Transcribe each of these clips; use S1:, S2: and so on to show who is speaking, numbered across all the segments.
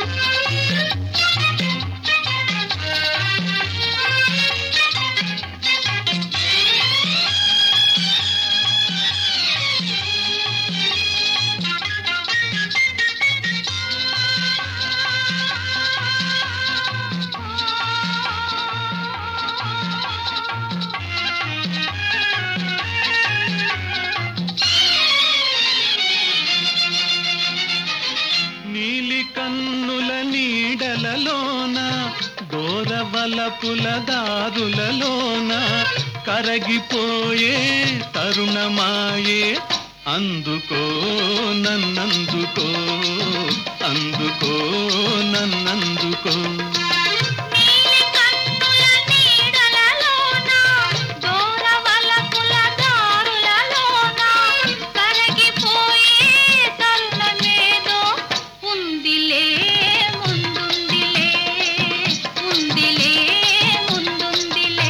S1: నీలి కన్నుల నీడలలోన దోరవలపుల దారులలోన కరగిపోయే తరుణమాయే అందుకో నన్నందుకో అందుకో నన్నందుకో
S2: నీలి కన్నుల నీడలలోన దూరవలపుల దారులలోన కరగిపోయే తరుణమేదో ఉందిలే ముందుందిలే ఉందిలే ముందుందిలే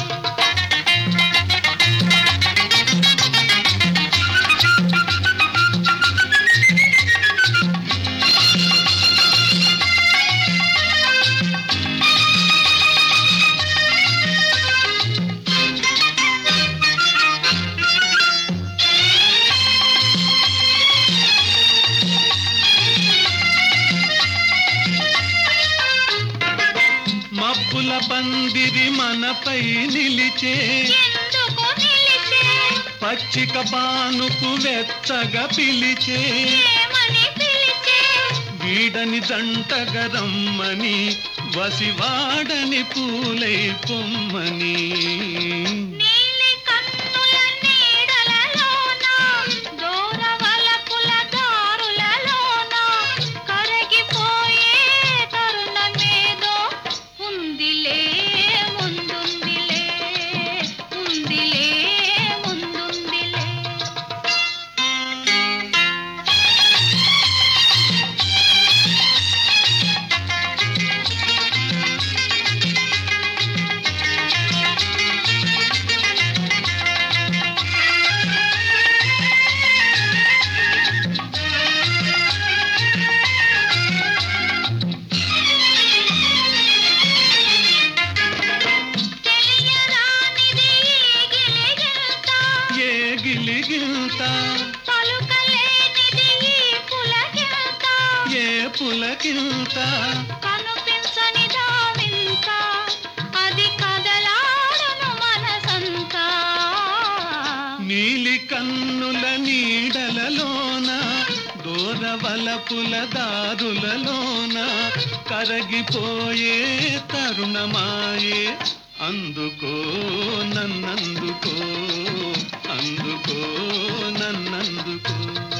S1: మబ్బుల పందిరి మనపై నిలిచే
S2: ఎందుకు నిలిచే
S1: పచ్చిక పానుపు వెచ్చగా పిలిచే
S2: ఏమని పిలిచే
S1: వీడని జంటగరమ్మని వసివాడని పూలై పొమ్మని
S2: నీలి కన్నుల నీడలలోన దూరవలపుల దారులలోన కరగిపోయే తరుణమేదో ఉందిలే ముందుందిలే ఉందిలే ముందుందిలే తెలియరానిది ఈ గిలిగింత,
S1: ఏ గిలిగిల్త
S2: పలుకలేనిది ఈ పులకింత,
S1: ఏ పులకిల్త
S2: కనుపించని దావింత, అది కదలాడును మనసంతా.
S1: నీలి కన్నుల నీడలలోన దూరవలపుల దారులలోన కరగిపోయే తరుణమాయే అందుకో నన్నందుకో అందుకో నన్నందుకో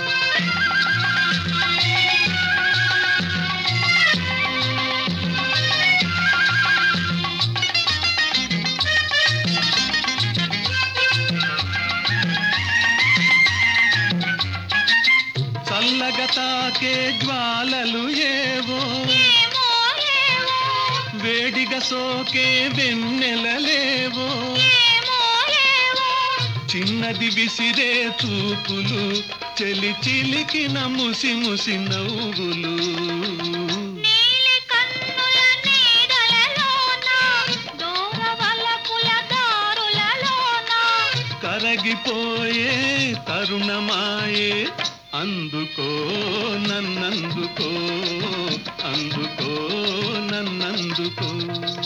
S1: చల్లగా తాకే జ్వాలలు ఏవో
S2: ఏమో ఏవో,
S1: వేడిగా సోకే వెన్నెలలేవో
S2: ఏమో ఏవో,
S1: చిన్నది విసిరే చూపులు చెలి చిలికిన ముసి ముసి నవ్వులు
S2: నీలి కన్నుల నీడలలోన, దూరవలపుల దారులలోన,
S1: కరగిపోయే తరుణమాయే అందుకో నన్నందుకో అందుకో నన్నందుకో